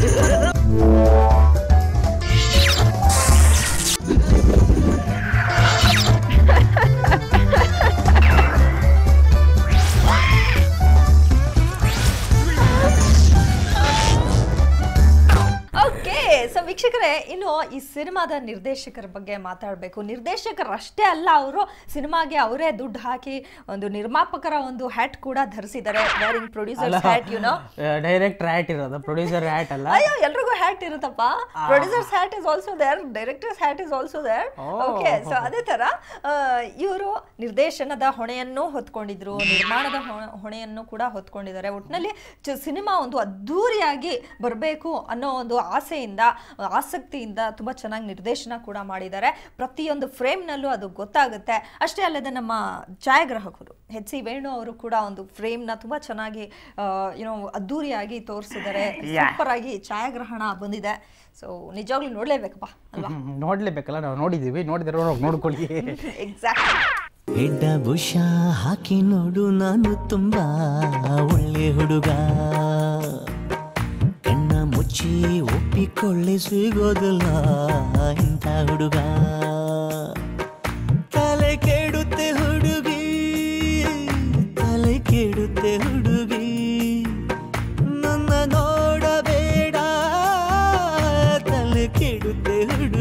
Okay so ವೀಕ್ಷಕರೇ ಇನ್ನು ಈ ಸಿನಿಮಾದ ನಿರ್ದೇಶಕರ ಬಗ್ಗೆ ಮಾತಾಡಬೇಕು ನಿರ್ದೇಶಕರಷ್ಟೇ ಅಲ್ಲ ಅವರು ಸಿನಿಮಾಗೆ ಅವರೇ ದುಡ್ಡು ಹಾಕಿ ಒಂದು ನಿರ್ಮಾಪಕರ ಒಂದು ಹ್ಯಾಟ್ ಕೂಡ ಧರಿಸಿದ್ದಾರೆ wearing producer hat you know direct hat ಇರೋದು ಪ್ರೊಡ್ಯೂಸರ್ ಹ್ಯಾಟ್ ಅಲ್ಲ ಅಯ್ಯೋ ಎಲ್ರಿಗೂ ಹ್ಯಾಟ್ ಇರುತ್ತಪ್ಪ producers hat is also there directors hat is also there okay so ಅದೇ ತರ ಇವರು ನಿರ್ದೇಶನದ ಹೊಣೆಯನ್ನು ಹೊತ್ಕೊಂಡಿದ್ರು ನಿರ್ಮಾಣದ ಹೊ- ಹೊಣೆಯನ್ನು ಕೂಡ ಹೊತ್ಕೊಂಡಿದ್ದಾರೆ ಒಟ್ಟಿನಲ್ಲಿ ಸಿನಿಮಾ ಒಂದು ಅದ್ಧೂರಿಯಾಗಿ ಬರಬೇಕು ಅನ್ನೋ ಒಂದು ಆಸೆಯಿಂದ ಆಸಕ್ತಿಯಿಂದ ತುಂಬಾ ಚೆನ್ನಾಗಿ ನಿರ್ದೇಶನ ಕೂಡ ಮಾಡಿದ್ದಾರೆ ಪ್ರತಿಯೊಂದು ಫ್ರೇಮ್ನಲ್ಲೂ ಅದು ಗೊತ್ತಾಗುತ್ತೆ ಅಷ್ಟೇ ಅಲ್ಲದೆ ನಮ್ಮ ಛಾಯಾಗ್ರಾಹಕರು ಎಚ್ ಸಿ ವೇಣು ಅವರು ಕೂಡ ಒಂದು ಫ್ರೇಮ್ನ ತುಂಬಾ ಚೆನ್ನಾಗಿ ಏನೋ ಅದ್ಧೂರಿಯಾಗಿ ತೋರಿಸಿದ್ದಾರೆ ಸೂಪರ್ ಆಗಿ ಛಾಯಾಗ್ರಹಣ ಬಂದಿದೆ ಸೊ ನಿಜವಾಗ್ಲೂ ನೋಡ್ಲೇಬೇಕಪ್ಪ ಅಲ್ವಾ ಹ್ಮ್, ನೋಡ್ಲೇಬೇಕಲ್ಲ ನಾವು ನೋಡಿದೀವಿ ನೋಡಿದ್ರೆ ಹೋಗಿ ನೋಡ್ಕೊಳ್ಳಿ ಎಕ್ಸಾಕ್ಟ್ ಹೆಡ್ಡ ಬುಷ ಹಾಕಿ ನೋಡು ನಾನು ತುಂಬಾ ಒಳ್ಳೆ ಹುಡುಗ ಕಣ್ಣ ಮುಚ್ಚಿ ಒಪ್ಪಿಕೊಳ್ಳೆ ಸಿಗೋದಿಲ್ಲ ಇಂಥ ಹುಡುಗ ತಲೆ ಕೆಡುತ್ತೆ ಹುಡುಗಿ ತಲೆ ಕೆಡುತ್ತೆ ಹುಡುಗಿ ನನ್ನ ನೋಡಬೇಡ ತಲೆ ಕೆಡುತ್ತೆ ಹುಡುಗಿ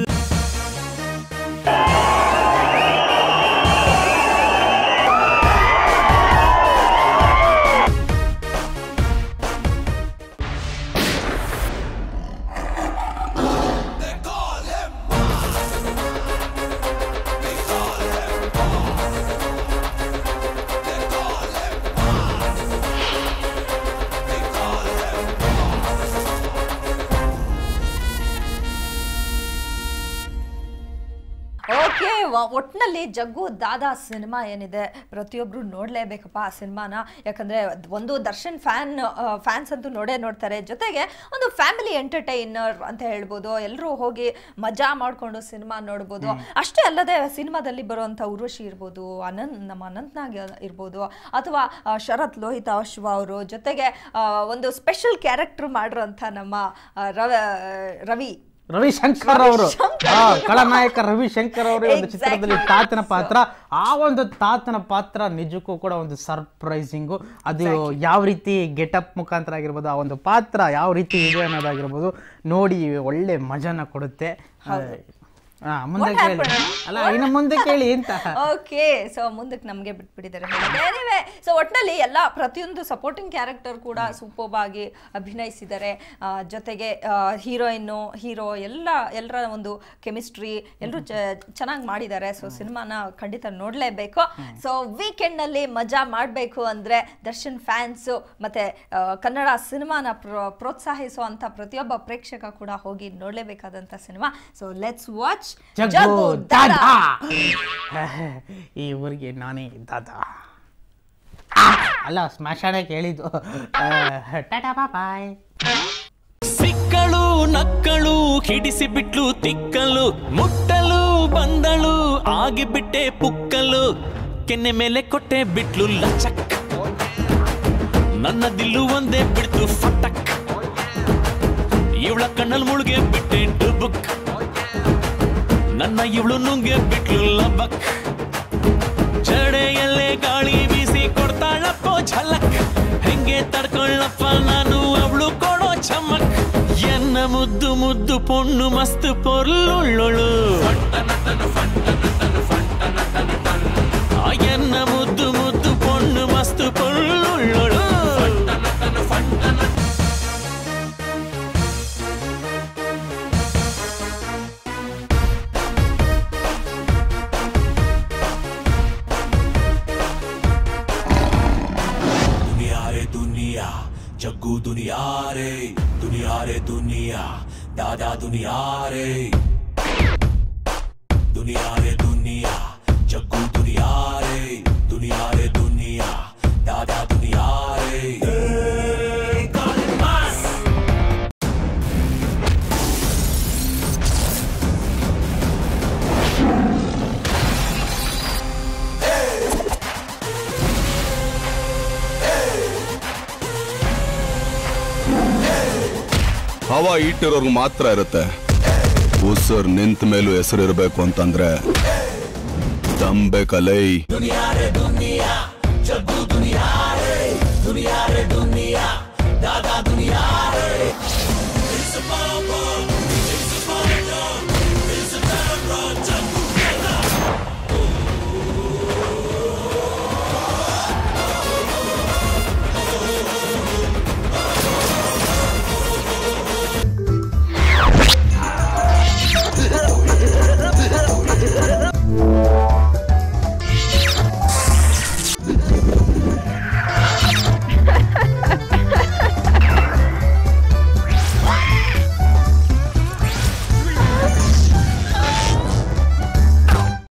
ಓಕೆ ಒಟ್ಟಿನಲ್ಲಿ ಜಗ್ಗು ದಾದಾ ಸಿನಿಮಾ ಏನಿದೆ ಪ್ರತಿಯೊಬ್ರು ನೋಡ್ಲೇಬೇಕಪ್ಪ ಆ ಸಿನಿಮಾನ ಯಾಕಂದ್ರೆ ಅದ್ ಒಂದು ದರ್ಶನ್ ಫ್ಯಾನ್ ಫ್ಯಾನ್ಸ್ ಅಂತೂ ನೋಡೇ ನೋಡ್ತಾರೆ ಜೊತೆಗೆ ಒಂದು ಫ್ಯಾಮಿಲಿ ಎಂಟರ್ಟೈನರ್ ಅಂತ ಹೇಳ್ಬೋದು ಎಲ್ಲರೂ ಹೋಗಿ ಮಜಾ ಮಾಡ್ಕೊಂಡು ಸಿನಿಮಾ ನೋಡ್ಬೋದು ಅಷ್ಟೇ ಅಲ್ಲದೆ ಸಿನಿಮಾದಲ್ಲಿ ಬರುವಂಥ ಉರ್ವಶಿ ಇರ್ಬೋದು ಅನಂತ್ ನಮ್ಮ ಅನಂತ್ನಾಗ್ ಇರ್ಬೋದು ಅಥವಾ ಆ, ಶರತ್ ಲೋಹಿತ್ ಅಶ್ವ ಅವರು ಜೊತೆಗೆ ಆ, ಒಂದು ಸ್ಪೆಷಲ್ ಕ್ಯಾರೆಕ್ಟರ್ ಮಾಡಿರೋಂಥ ನಮ್ಮ ಆ, ರವ ರವಿ ರವಿಶಂಕರ್ ಅವರು ಖಳನಾಯಕ ರವಿಶಂಕರ್ ಅವರು ಒಂದು ಚಿತ್ರದಲ್ಲಿ ತಾತನ ಪಾತ್ರ ಆ ಒಂದು ತಾತನ ಪಾತ್ರ ನಿಜಕ್ಕೂ ಕೂಡ ಒಂದು ಸರ್ಪ್ರೈಸಿಂಗು ಅದು ಯಾವ ರೀತಿ ಗೆಟಪ್ ಮುಖಾಂತರ ಆಗಿರ್ಬೋದು ಆ ಒಂದು ಪಾತ್ರ ಯಾವ ರೀತಿ ಇದೆ ಅನ್ನೋದಾಗಿರ್ಬೋದು ನೋಡಿ ಒಳ್ಳೆ ಮಜಾನ ಕೊಡುತ್ತೆ ಆ, ಮುಂದೆ What ಕೇಳಿ happened? ಅಲ್ಲ ಇನ್ನು ಮುಂದೆ ಕೇಳಿ ಅಂತ ಓಕೆ ಸೊ ಮುಂದಕ್ಕೆ ನಮಗೆ ಬಿಟ್ಬಿಟ್ಟಿದ್ದಾರೆ ಎನಿವೆ ಸೊ ಒಟ್ಟಿನಲ್ಲಿ ಎಲ್ಲ ಪ್ರತಿಯೊಂದು ಸಪೋರ್ಟಿಂಗ್ ಕ್ಯಾರೆಕ್ಟರ್ ಕೂಡ ಸೂಪರ್ಬ್ ಆಗಿ ಅಭಿನಯಿಸಿದ್ದಾರೆ ಆ, ಜೊತೆಗೆ ಹೀರೋಯಿನ್ನು ಹೀರೋ ಎಲ್ಲ ಎಲ್ಲರ ಒಂದು ಕೆಮಿಸ್ಟ್ರಿ ಎಲ್ಲರೂ ಚೆನ್ನಾಗಿ ಮಾಡಿದ್ದಾರೆ ಸೊ ಸಿನಿಮಾನ ಖಂಡಿತ ನೋಡಲೇಬೇಕು ಸೊ ವೀಕೆಂಡ್ನಲ್ಲಿ ಮಜಾ ಮಾಡಬೇಕು ಅಂದರೆ ದರ್ಶನ್ ಫ್ಯಾನ್ಸು ಮತ್ತು ಕನ್ನಡ ಸಿನಿಮಾನ ಪ್ರೋ ಪ್ರೋತ್ಸಾಹಿಸುವಂಥ ಪ್ರತಿಯೊಬ್ಬ ಪ್ರೇಕ್ಷಕ ಕೂಡ ಹೋಗಿ ನೋಡಲೇಬೇಕಾದಂಥ cinema so let's watch Jaggu Dada ಈ ಊರಿಗೆ ನಾನೇ ದಾದಾ ಆ, ಅಲ್ಲ ಸ್ಮಶಾನ ಕೇಳಿದ್ದು ಟಾಟಾ ಬಾಯ್ ಸಿಕ್ಕಳು ನಕ್ಕಳು ಹಿಡಿಸಿ ಬಿಟ್ಲು ತಿಕ್ಕಲು ಮುಟ್ಟಲು ಬಂದಳು ಆಗಿಬಿಟ್ಟೆ ಪುಕ್ಕಲು ಕೆನ್ನೆ ಮೇಲೆ ಕೊಟ್ಟೆ ಬಿಟ್ಲು ಲಚಕ್ ನನ್ನ ದಿಲ್ಲು ಒಂದೇ ಬಿಡ್ತು ಫಟಕ್ ಇವಳ ಕಣ್ಣಲ್ಲಿ ಮುಳುಗೆ ಬಿಟ್ಟೆ ಡುಬುಕ್ ನನ್ನ ಇವಳು ನುಂಗೆ ಬಿಟ್ಲು ಲಬಕ್ ಜಡೆಯಲ್ಲೇ ಗಾಳಿ ಬೀಸಿ ಕೊಡ್ತಾಳಪ್ಪೋ ಝಲಕ್ ಹೆಂಗೆ ತಡ್ಕೊಳ್ಳಪ್ಪ ನಾನು ಅವಳು ಕೊಡೋ ಚಮಕ್ ಎನ್ನ ಮುದ್ದು ಮುದ್ದು ಪೊಣ್ಣು ಮಸ್ತ್ ಪೊರ್ಲುಳ್ಳೊಳು ಆ ಎನ್ನ ಮುದ್ದು ಮುದ್ದು ಪೊಣ್ಣು ಮಸ್ತ್ ಪೊರ್ಲುಳ್ಳೊಳು दुनिया रे दुनिया जग्गू दुनिया रे दुनिया रे दुनिया दादा दुनिया रे दुनिया रे दुनिया जग्गू दुनिया रे दुनिया रे दुनिया दादा दुनिया रे ಹವಾ ಇಟ್ಟಿರೋರ್ಗು ಮಾತ್ರ ಇರುತ್ತೆ ಉಸಿರು ನಿಂತ ಮೇಲೂ ಹೆಸರು ಇರಬೇಕು ಅಂತಂದ್ರೆ ದಮ್ ಬೇಕಲೈ